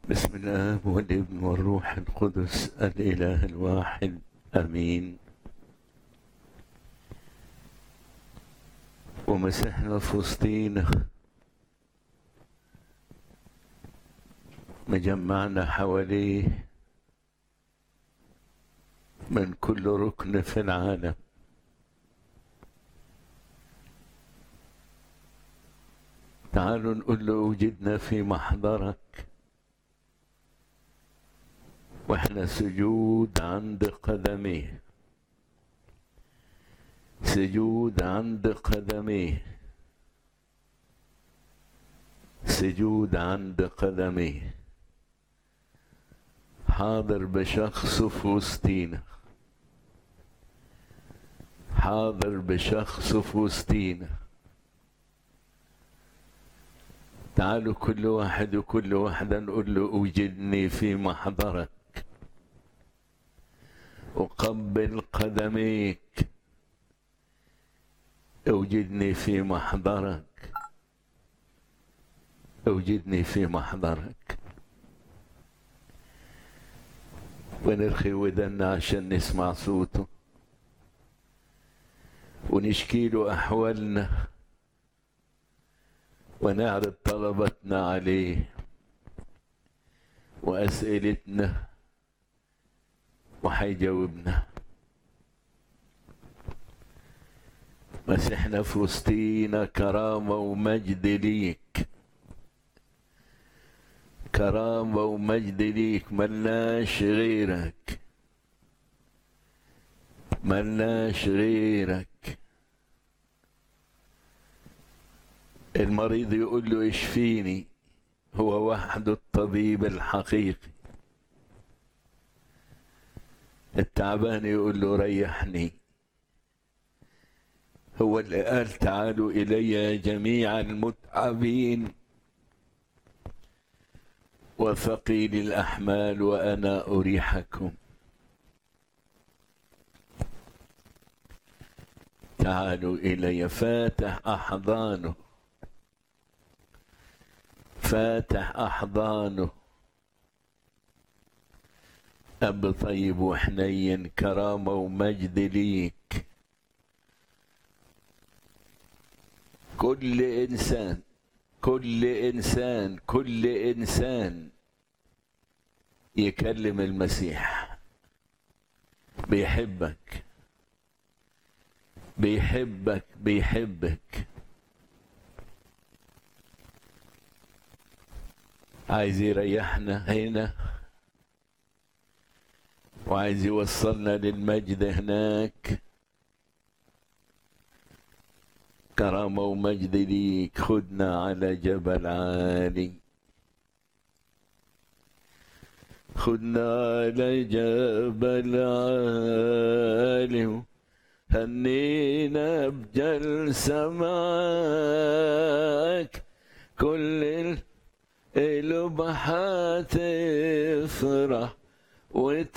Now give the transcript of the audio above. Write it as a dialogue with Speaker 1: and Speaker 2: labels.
Speaker 1: بسم الله والابن والروح القدس الإله الواحد آمين ومسيحنا في وسطينا مجمعنا حواليه من كل ركن في العالم تعالوا نقول له وجدنا في محضرك واحنا سجود عند قدميه سجود عند قدميه سجود عند قدميه حاضر بشخصه في وسطينا حاضر بشخصه في وسطينا تعالوا كل واحد وكل واحدة نقول له أوجدني في محضرك أقبل قدميك أوجدني في محضرك أوجدني في محضرك ونرخي ودنا عشان نسمع صوته ونشكي له أحوالنا ونعرض طلباتنا عليه وأسئلتنا وحيجاوبنا مسيحنا في وسطينا كرامة ومجد ليك كرامة ومجد ليك ملناش غيرك ملناش غيرك المريض يقول له اشفيني هو وحده الطبيب الحقيقي التعبان يقول له ريحني هو اللي قال تعالوا الي جميع المتعبين وثقيل الاحمال وانا اريحكم تعالوا الي فاتح احضانه فاتح احضانه اب طيب وحنين كرامه ومجد ليك كل انسان كل انسان كل انسان يكلم المسيح بيحبك بيحبك بيحبك عايز يريحنا هنا وعايز يوصلنا للمجد هناك كرامة ومجد ليك خدنا على جبل عالي خدنا على جبل عالي هنينا بجلسة معاك كل القلوب حتفرح وت